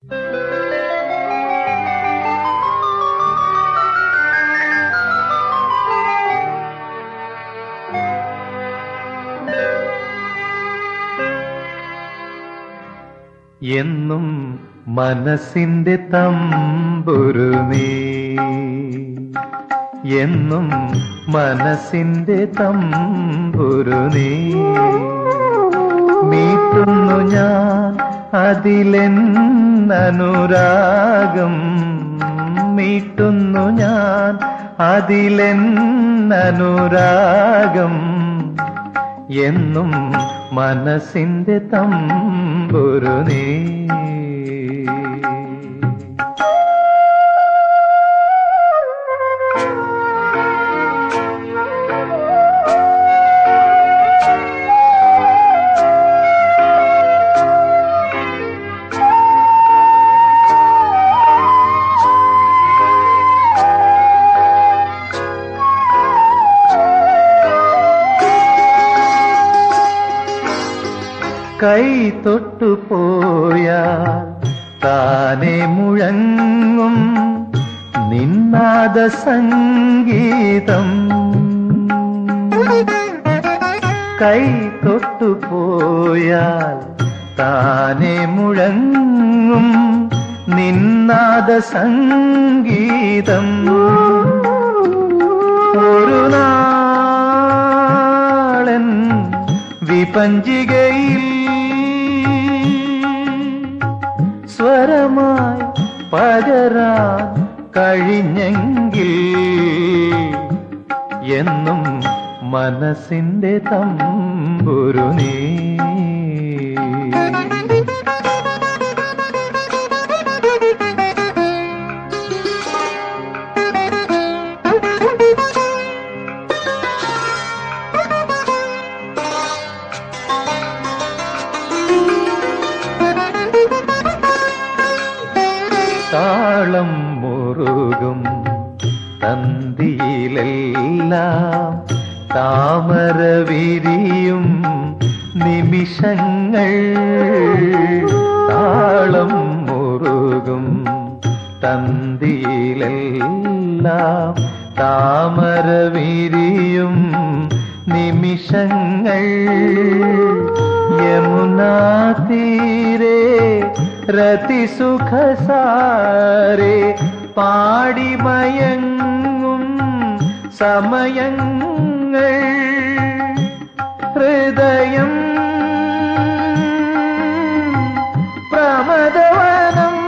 എന്നും മനസ്സിന്റെ തമ്പുരു നീ എന്നും മനസ്സിന്റെ തമ്പുരു നീ മീട്ടുന്നു ഞാൻ അതിലെന്നനുരാഗം മീട്ടുന്നു ഞാൻ അതിലെന്നനുരാഗം എന്നും മനസ്സിന്റെ തമ്പുരു നീ കൈ തൊട്ടു പോയാൽ താനെ മുഴങ്ങും നിന്നാദ സംഗീതം കൈ തൊട്ടു പോയാൽ താനെ മുഴങ്ങും നിന്നാദ സംഗീതം ഒരു നാളൻ വിപഞ്ചികയിൽ സ്വരമായി പകരാൻ കഴിഞ്ഞെങ്കിൽ എന്നും മനസ്സിന്റെ തമ്പുരു നീ താളം മുറുകും തന്തിയിലെല്ലാം താമര വിരിയും നിമിഷങ്ങൾ താളം മുറുകും തന്തിയിലെല്ലാം താമര വിരിയും നിമിഷങ്ങൾ യമുനാ തീരെ രതിസുഖസാരെ പാടിമയങ്ങും സമയങ്ങൾ ഹൃദയം പ്രമദവനം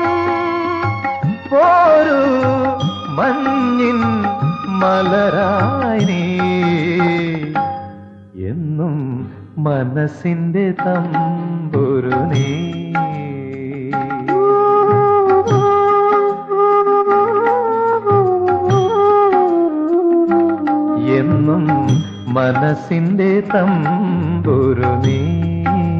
പോരു മഞ്ഞിൻ മലരായി നീ എന്നും മനസ്സിന്റെ തമ്പുരു നീ എന്നും മനസ്സിന്റെ തമ്പുരു നീ